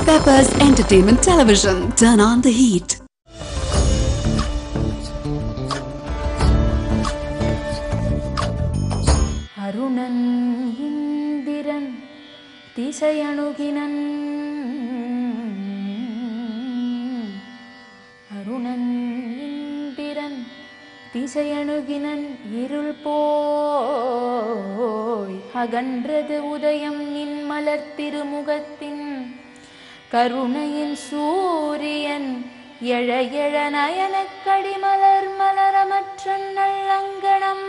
Peppers Entertainment Television. Turn on the heat. Arunan Indiran திசையணுகினன் Arunan Indiran திசையணுகினன் இருள் போய் அகன்றது உதயம் நின் மலர் திருமுகத்தின் கருணையின் சூரியன் எழ எழ நயனக் கடிமலர் மலரமற்ற நல்லங்கணம்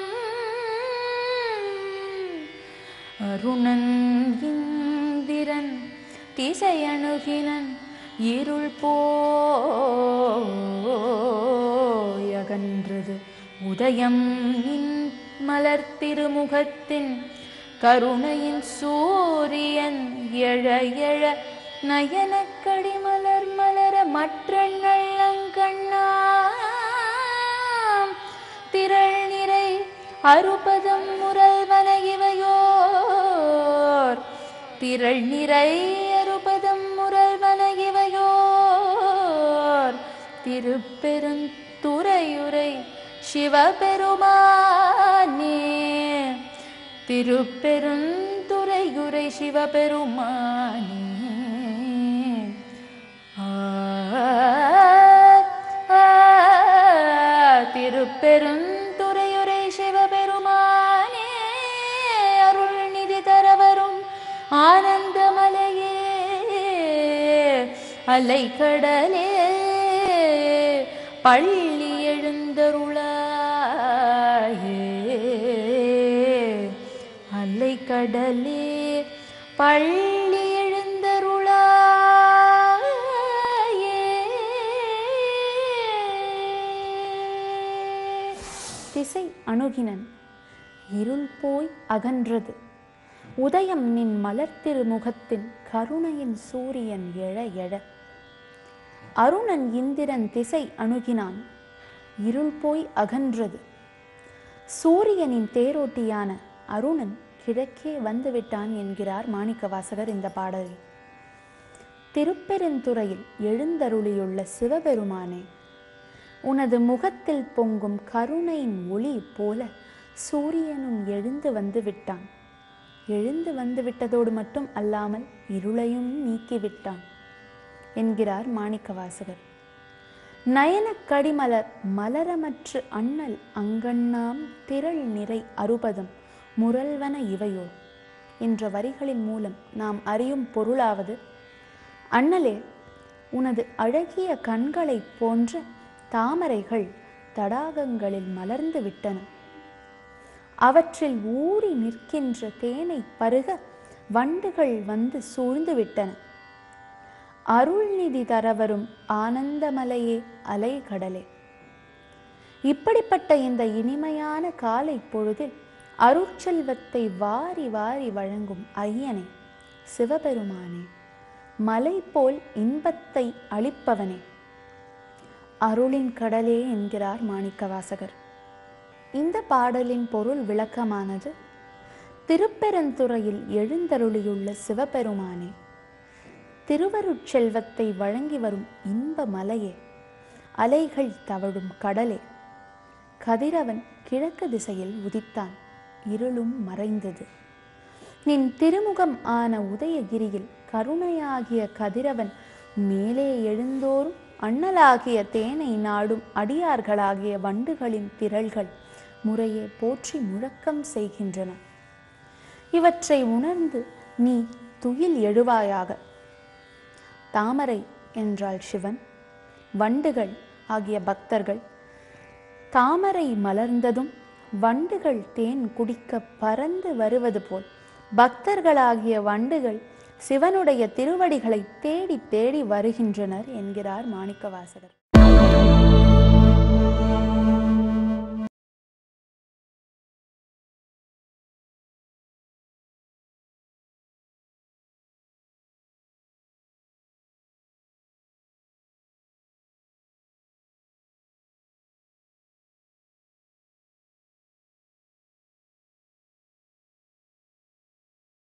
அருணன் இந்திரன் திசையணுகினன் இருள் போயகன்றது உதயம் நின் மலர் திருமுகத்தின் கருணையின் சூரியன் எழ எழ நயனக் கடிமலர் மலர மற்ற நல்லங்கண்ணாம் திரள் நிறை அறுபதம் முரல்வன இவையோர் திரள் நிறை அறுபதம் முரல்வன இவையோர் திருப்பெருந்துறையுரை சிவபெருமானே திருப்பெருந்துறையுரை சிவபெருமானே ஆ, ஆ, திருப்பெருந்துறையுரை சிவபெருமானே அருள் நிதி தரவரும் ஆனந்தமலையே அலைக்கடலே பள்ளி எழுந்தருளாயே அலைக்கடலே பள்ளி எழுந்தருளாயே திசை அணுகினன் இருள் போய் அகன்றது உதயம் நின் மலர்த்திரு முகத்தின் கருணையின் சூரியன் எழ எழ அருணன் இந்திரன் திசை அணுகினான் இருள் போய் அகன்றது சூரியனின் தேரோட்டியான அருணன் கிழக்கே வந்துவிட்டான் என்கிறார் மாணிக்கவாசகர் இந்த பாடலில் திருப்பெருந்துறையில் எழுந்தருளியுள்ள சிவபெருமானே உனது முகத்தில் பொங்கும் கருணையின் ஒளி போல சூரியனும் எழுந்து வந்து விட்டான் எழுந்து வந்து விட்டதோடு மட்டும் அல்லாமல் இருளையும் நீக்கிவிட்டான் என்கிறார் மாணிக்கவாசகர் நயனக் கடிமலர் மலரமற்று அண்ணல் அங்கண்ணாம் திரள் நிறை அறுபதம் முரல்வன இவையோ என்ற வரிகளின் மூலம் நாம் அறியும் பொருளாவது அண்ணலே உனது அழகிய கண்களைப் போன்ற தாமரைகள் தடாகங்களில் மலர்ந்து விட்டன அவற்றில் ஊறி நிற்கின்ற தேனை பருக வண்டுகள் வந்து சூழ்ந்து விட்டன அருள்நிதி தரவரும் ஆனந்தமலையே அலைகடலே இப்படிப்பட்ட இந்த இனிமையான காலை பொழுதில் அருட்செல்வத்தை வாரி வாரி வழங்கும் ஐயனே சிவபெருமானே மலை போல் இன்பத்தை அளிப்பவனே அருளின் கடலே என்கிறார் மாணிக்கவாசகர் இந்த பாடலின் பொருள் விளக்கமானது திருப்பெருந்துறையில் எழுந்தருளியுள்ள சிவபெருமானே திருவருட்செல்வத்தை வழங்கி வரும் இன்ப மலையே அலைகள் தவழும் கடலே கதிரவன் கிழக்கு திசையில் உதித்தான் இருளும் மறைந்தது நின் திருமுகம் ஆன உதயகிரியில் கருணையாகிய கதிரவன் மேலே எழுந்தோறும் அண்ணலாகிய தேனை நாடும் அடியார்களாகிய வண்டுகளின் திரள்கள் முறையே போற்றி முழக்கம் செய்கின்றன இவற்றை உணர்ந்து நீ துயில் எழுவாயாக தாமரை என்றால் சிவன் வண்டுகள் ஆகிய பக்தர்கள் தாமரை மலர்ந்ததும் வண்டுகள் தேன் குடிக்க பறந்து வருவது போல் பக்தர்களாகிய வண்டுகள் சிவனுடைய திருவடிகளை தேடி தேடி வருகின்றனர் என்கிறார் மாணிக்கவாசகர்